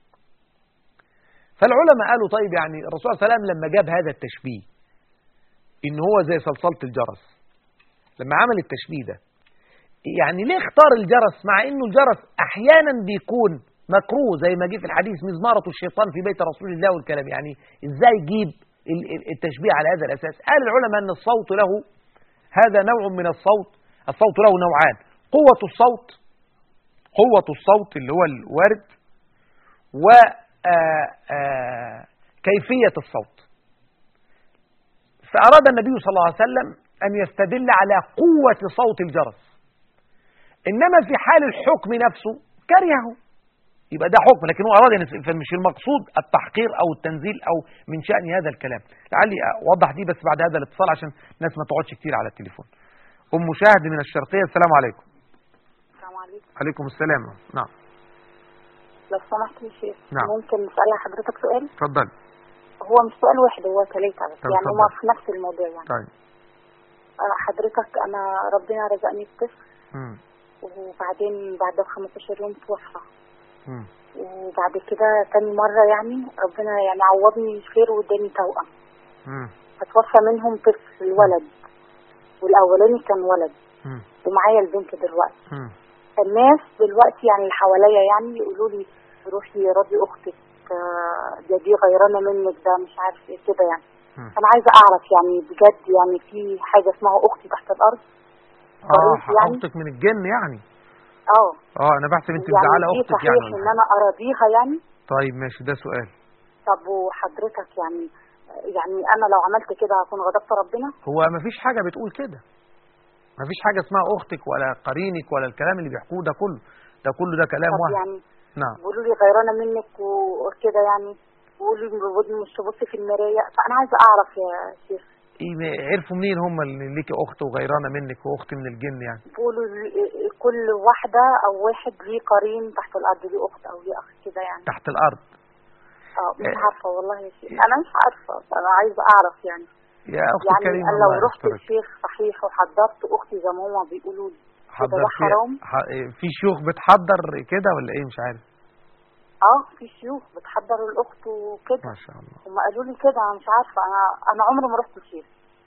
فالعلماء قالوا طيب يعني الرسول صلى الله عليه وسلم لما جاب هذا التشبيه ان هو زي صلصلة الجرس لما عمل التشبيه ده يعني ليه اختار الجرس مع انه الجرس احيانا بيكون مكروه زي ما جه في الحديث مزمارة الشيطان في بيت رسول الله والكلام يعني ازاي يجيب ال- ال- التشبيه على هذا الاساس قال العلماء ان الصوت له هذا نوع من الصوت الصوت له نوعان قوة الصوت قوة الصوت اللي هو الورد و آه، آه، كيفية الصوت فأراد النبي صلى الله عليه وسلم أن يستدل على قوة صوت الجرس إنما في حال الحكم نفسه كرهه يبقى ده حكم لكن هو أراد أن يس- فمش المقصود التحقير أو التنزيل أو من شأن هذا الكلام لعلي أوضح دي بس بعد هذا الاتصال عشان الناس ما تقعدش كتير على التليفون أم شاهد من الشرقية السلام عليكم السلام عليكم عليكم السلام نعم لو سمحت يا شيخ نعم. ممكن نسأل حضرتك سؤال اتفضل هو مش سؤال واحد هو ثلاثة بس طب يعني اتفضل. هما في نفس الموضوع يعني طيب آه، حضرتك أنا ربنا رزقني بطفل مم. وبعدين بعد 15 يوم توفى مم. وبعد كده تاني مرة يعني ربنا يعني عوضني خير واداني توأم مم. فتوفى منهم طفل ولد والأولاني كان ولد مم. ومعايا البنت دلوقتي مم. الناس دلوقتي يعني اللي حواليا يعني يقولوا لي روحي راضي اختك آه، ده دي غيرانه منك ده مش عارف ايه كده يعني مم. انا عايزه اعرف يعني بجد يعني في حاجه اسمها اختي تحت الارض اه قريت يعني اختك من الجن يعني اه اه انا بحسب انت يعني مزعله دي اختك صحيح يعني ولا ان حاجة. انا اراضيها يعني طيب ماشي ده سؤال طب وحضرتك يعني يعني انا لو عملت كده هكون غضبت ربنا هو ما فيش حاجه بتقول كده ما فيش حاجه اسمها اختك ولا قرينك ولا الكلام اللي بيحكوه ده كله ده كله ده كلام طب وهم يعني نعم بيقولوا لي غيرانه منك وكده يعني بيقولوا لي مش تبصي في المرايه فانا عايزه اعرف يا شيخ إيه ما- عرفوا منين هم اللي ليكي اخت وغيرانه منك واخت من الجن يعني بيقولوا لي- كل واحدة أو واحد ليه قرين تحت الأرض ليه أخت أو ليه أخ كده يعني تحت الارض اه مش إيه. عارفة والله يا شيخ أنا مش عارفة أنا عايزة أعرف يعني يا اخت يعني الكريمه أنا لو الله رحت يسترك الشيخ صحيح وحضرت أختي زي ما هما بيقولوا لي كده ده حضرتي حرام ح- في شيوخ بتحضر كده ولا ايه مش عارف اه في شيوخ بتحضر الأخت وكده ما شاء الله هما قالوا لي كده أنا مش عارفة أنا أنا عمري ما رحت الشيخ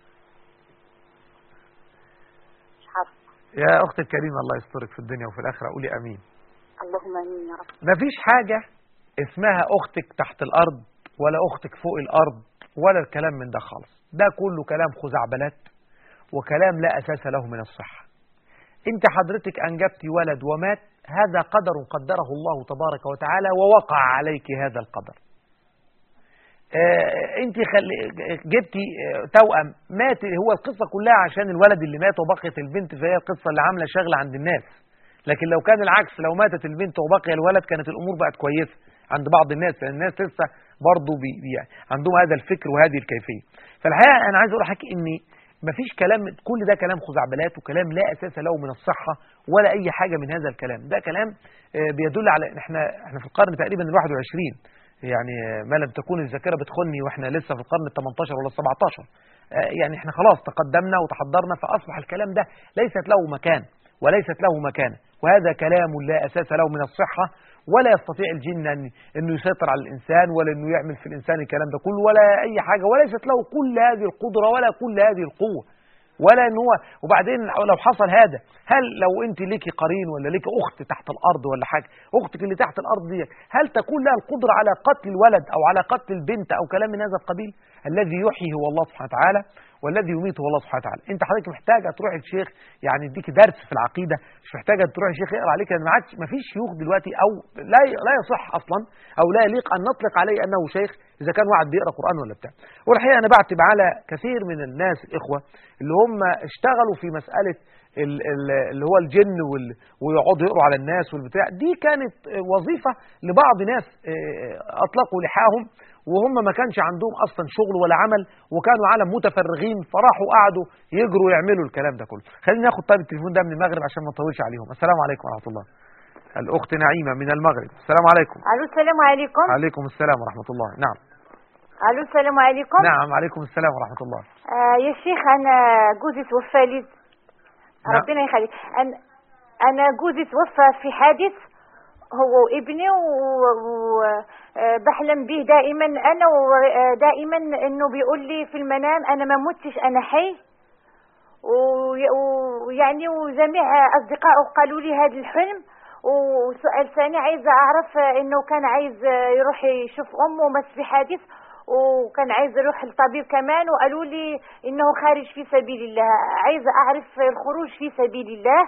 مش عارفة يا اخت الكريمه الله يسترك في الدنيا وفي الاخره قولي امين اللهم آمين يا رب مفيش حاجة اسمها أختك تحت الأرض ولا أختك فوق الأرض ولا الكلام من ده خالص ده كله كلام خزعبلات وكلام لا أساس له من الصحة أنت حضرتك أنجبتي ولد ومات هذا قدر قدره الله تبارك وتعالى ووقع عليك هذا القدر آه، انت خل... جبتي آه، توأم مات هو القصة كلها عشان الولد اللي مات وبقيت البنت فهي القصة اللي عاملة شغلة عند الناس لكن لو كان العكس لو ماتت البنت وبقي الولد كانت الامور بقت كويسه عند بعض الناس لان الناس لسه برضه بي بي- عندهم هذا الفكر وهذه الكيفيه فالحقيقه انا عايز اقول لحضرتك ان مفيش كلام كل ده كلام خزعبلات وكلام لا اساس له من الصحه ولا اي حاجه من هذا الكلام ده كلام آه، بيدل على احنا احنا في القرن تقريبا ال 21 يعني آه، ما لم تكون الذاكره بتخني واحنا لسه في القرن ال 18 ولا ال 17 آه، يعني احنا خلاص تقدمنا وتحضرنا فاصبح الكلام ده ليست له مكان وليست له مكانه وهذا كلام لا أساس له من الصحة ولا يستطيع الجن أن أنه يسيطر على الإنسان ولا أنه يعمل في الإنسان الكلام ده كله ولا أي حاجة وليست له كل هذه القدرة ولا كل هذه القوة ولا ان هو وبعدين لو حصل هذا هل لو انت ليكي قرين ولا ليكي اخت تحت الارض ولا حاجه اختك اللي تحت الارض دي هل تكون لها القدره على قتل الولد او على قتل البنت او كلام من هذا القبيل الذي يحيي هو الله سبحانه وتعالى والذي يميت هو الله سبحانه وتعالى انت حضرتك محتاجه تروحي لشيخ يعني يديكي درس في العقيده مش محتاجه تروحي لشيخ يقرا عليك لان ما عادش ما فيش شيوخ دلوقتي او لا لا يصح اصلا او لا يليق ان نطلق عليه انه شيخ اذا كان واحد بيقرا قران ولا بتاع والحقيقه انا بعتب على كثير من الناس الاخوه اللي هم اشتغلوا في مساله ال- ال- اللي هو الجن وال- ويقعدوا يقروا على الناس والبتاع دي كانت وظيفه لبعض ناس اه، اطلقوا لحاهم وهم ما كانش عندهم اصلا شغل ولا عمل وكانوا عالم متفرغين فراحوا قعدوا يجروا يعملوا الكلام ده كله خلينا ناخد طيب التليفون ده من المغرب عشان ما نطولش عليهم السلام عليكم ورحمه الله الاخت نعيمه من المغرب السلام عليكم الو السلام عليكم عليكم السلام ورحمه الله نعم الو السلام عليكم نعم عليكم السلام ورحمه الله آه يا شيخ انا جوزي توفى لي نعم. ربنا يخليك انا انا جوزي توفى في حادث هو وابني وبحلم به دائما انا ودائما انه بيقول لي في المنام انا ما متش انا حي وي- ويعني وجميع اصدقائه قالوا لي هذا الحلم وسؤال ثاني عايزه اعرف انه كان عايز يروح يشوف امه بس في حادث وكان عايز يروح الطبيب كمان وقالوا لي انه خارج في سبيل الله عايزه اعرف الخروج في سبيل الله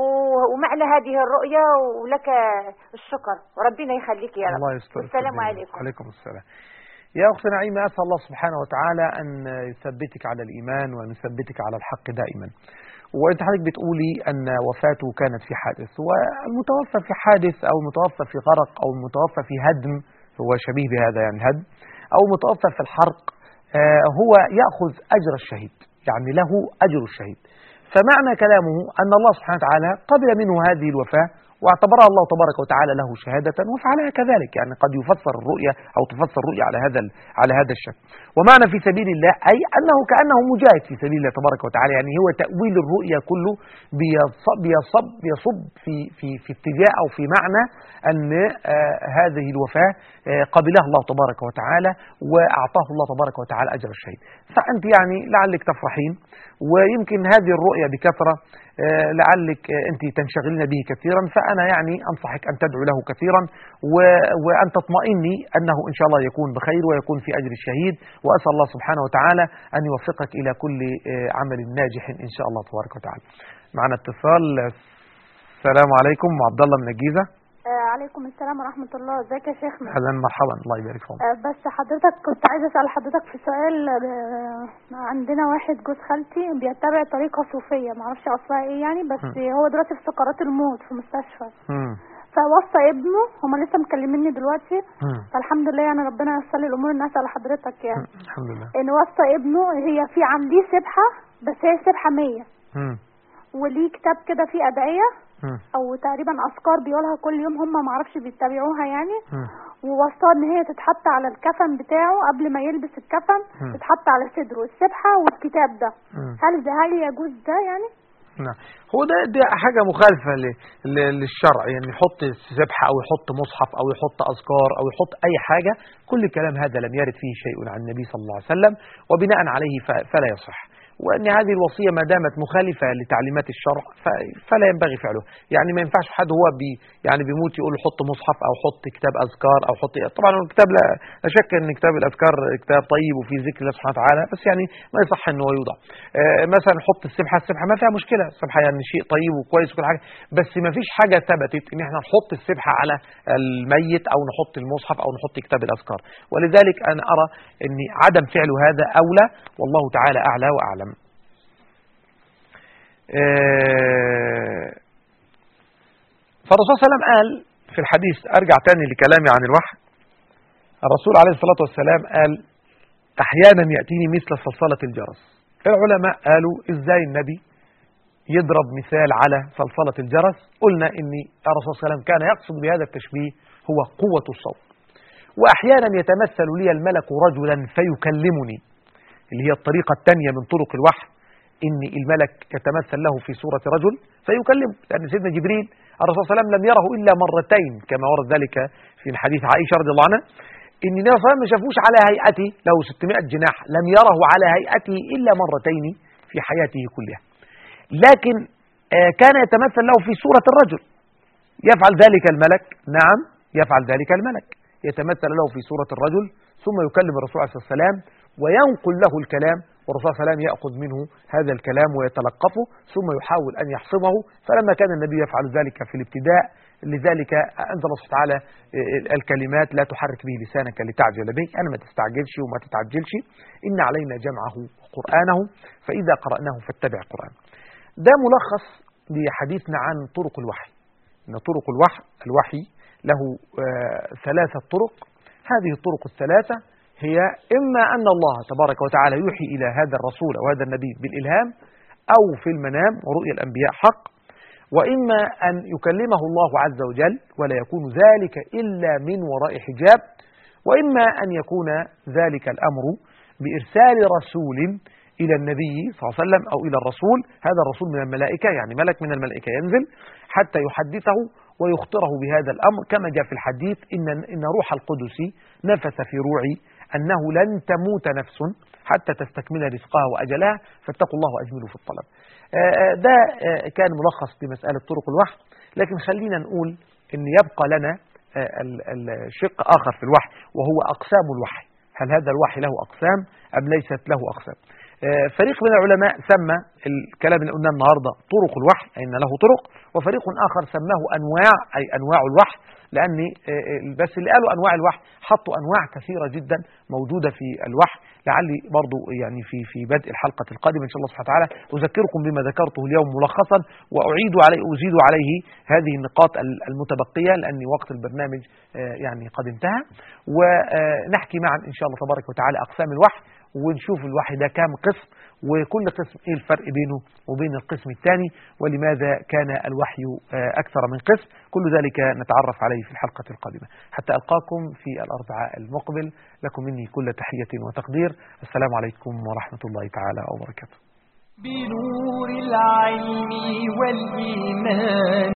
و- ومعنى هذه الرؤيه ولك الشكر وربنا يخليك يا رب الله يستر والسلام الدنيا. عليكم عليكم السلام يا أخت نعيمة أسأل الله سبحانه وتعالى أن يثبتك على الإيمان وأن يثبتك على الحق دائما وأنت حضرتك بتقولي أن وفاته كانت في حادث والمتوفى في حادث أو المتوفى في غرق أو المتوفى في هدم هو شبيه بهذا يعني الهدم أو متوفى في الحرق آه، هو يأخذ أجر الشهيد يعني له أجر الشهيد فمعنى كلامه أن الله سبحانه وتعالى قبل منه هذه الوفاة واعتبرها الله تبارك وتعالى له شهادة وفعلها كذلك يعني قد يفسر الرؤيا أو تفسر الرؤيا على هذا ال- على هذا الشكل ومعنى في سبيل الله أي أنه كأنه مجاهد في سبيل الله تبارك وتعالى يعني هو تأويل الرؤيا كله بيصب بيصب بيصب في في في اتجاه أو في معنى أن آه هذه الوفاة آه قبلها الله تبارك وتعالى وأعطاه الله تبارك وتعالى أجر الشهيد فأنت يعني لعلك تفرحين ويمكن هذه الرؤيا بكثرة آه، لعلك آه، أنت تنشغلين به كثيرا فأنا يعني أنصحك أن تدعو له كثيرا و- وأن تطمئني أنه إن شاء الله يكون بخير ويكون في أجر الشهيد وأسأل الله سبحانه وتعالى أن يوفقك إلى كل آه، عمل ناجح إن شاء الله تبارك وتعالى معنا اتصال السلام عليكم عبد الله من الجيزة آه عليكم السلام ورحمة الله ازيك يا شيخنا أهلا مرحبا الله يبارك فيكم آه بس حضرتك كنت عايزة أسأل حضرتك في سؤال آه عندنا واحد جوز خالتي بيتبع طريقة صوفية معرفش أصلها ايه يعني بس م. هو دلوقتي في سكرات الموت في مستشفى مم. فوصى ابنه هما لسه مكلميني دلوقتي مم. فالحمد لله يعني ربنا ييسر لي الأمور إن أسأل حضرتك يعني الحمد لله إن وصى ابنه هي في عامليه سبحة بس هي سبحة مية مم. وليه كتاب كده فيه أدعية مم. أو تقريبا أذكار بيقولها كل يوم هم معرفش بيتبعوها يعني مم. ووصاه ان هي تتحط على الكفن بتاعه قبل ما يلبس الكفن مم. تتحط على صدره السبحة والكتاب ده مم. هل ده هل يجوز ده يعني نعم هو ده دي حاجة مخالفة ل- ل- للشرع يعني يحط سبحة أو يحط مصحف أو يحط أذكار أو يحط أي حاجة كل الكلام هذا لم يرد فيه شيء عن النبي صلى الله عليه وسلم وبناء عليه ف- فلا يصح وأن هذه الوصية ما دامت مخالفة لتعليمات الشرع ف- فلا ينبغي فعله يعني ما ينفعش حد هو بي يعني بيموت يقول حط مصحف أو حط كتاب أذكار أو حط طبعا الكتاب لا, لا شك أن كتاب الأذكار كتاب طيب وفيه ذكر الله سبحانه وتعالى بس يعني ما يصح أنه يوضع آه، مثلا حط السبحة السبحة ما فيها مشكلة السبحة يعني شيء طيب وكويس وكل حاجة بس ما فيش حاجة ثبتت ان احنا نحط السبحة على الميت او نحط المصحف او نحط كتاب الاذكار ولذلك انا ارى ان عدم فعل هذا اولى والله تعالى اعلى واعلم آه، فالرسول صلى الله عليه وسلم قال في الحديث ارجع تاني لكلامي عن الوحي الرسول عليه الصلاة والسلام قال احيانا يأتيني مثل صلصلة الجرس العلماء قالوا ازاي النبي يضرب مثال على صلصلة الجرس قلنا ان الرسول صلى الله عليه وسلم كان يقصد بهذا التشبيه هو قوة الصوت واحيانا يتمثل لي الملك رجلا فيكلمني اللي هي الطريقة الثانية من طرق الوحي ان الملك يتمثل له في صورة رجل فيكلمه لأن سيدنا جبريل الرسول صلى الله عليه وسلم لم يره إلا مرتين كما ورد ذلك في حديث عائشة رضي الله عنها ان النبي صلى الله عليه وسلم ما شافوش على هيئته له 600 جناح لم يره على هيئته إلا مرتين في حياته كلها لكن آه، كان يتمثل له في صورة الرجل يفعل ذلك الملك نعم يفعل ذلك الملك يتمثل له في صورة الرجل ثم يكلم الرسول عليه الصلاة والسلام وينقل له الكلام والرسول صلى الله عليه وسلم يأخذ منه هذا الكلام ويتلقفه ثم يحاول أن يحصمه فلما كان النبي يفعل ذلك في الابتداء لذلك أنزل الله سبحانه وتعالى الكلمات لا تحرك به لسانك لتعجل به أنا ما تستعجلش وما تتعجلش إن علينا جمعه وقرآنه فإذا قرأناه فاتبع قرآنه ده ملخص لحديثنا عن طرق الوحي أن طرق الوحي, الوحي له آه، ثلاثة طرق هذه الطرق الثلاثة هي إما أن الله تبارك وتعالى يوحي إلى هذا الرسول أو هذا النبي بالإلهام أو في المنام ورؤيا الأنبياء حق وإما أن يكلمه الله عز وجل ولا يكون ذلك إلا من وراء حجاب وإما أن يكون ذلك الأمر بإرسال رسول إلى النبي صلى الله عليه وسلم أو إلى الرسول هذا الرسول من الملائكة يعني ملك من الملائكة ينزل حتى يحدثه ويخطره بهذا الأمر كما جاء في الحديث إن, إن روح القدس نفث في روعي أنه لن تموت نفس حتى تستكمل رزقها وأجلها فاتقوا الله وأجملوا في الطلب آه، آه، ده آه، كان ملخص لمسألة طرق الوحي لكن خلينا نقول أن يبقى لنا الشق آخر في الوحي وهو أقسام الوحي هل هذا الوحي له أقسام أم ليست له أقسام فريق من العلماء سمى الكلام اللي قلناه النهارده طرق الوحي أي أن له طرق وفريق آخر سماه أنواع أي أنواع الوحي لأن بس اللي قالوا أنواع الوحي حطوا أنواع كثيرة جدا موجودة في الوحي لعلي برضو يعني في في بدء الحلقة القادمة إن شاء الله سبحانه وتعالى أذكركم بما ذكرته اليوم ملخصا وأعيد عليه أزيد عليه هذه النقاط المتبقية لأن وقت البرنامج يعني قد انتهى ونحكي معا إن شاء الله تبارك وتعالى أقسام الوحي ونشوف الوحي ده كام قسم وكل قسم ايه الفرق بينه وبين القسم الثاني ولماذا كان الوحي أكثر من قسم كل ذلك نتعرف عليه في الحلقة القادمة حتى ألقاكم في الأربعاء المقبل لكم مني كل تحية وتقدير السلام عليكم ورحمة الله تعالى وبركاته بنور العلم والإيمان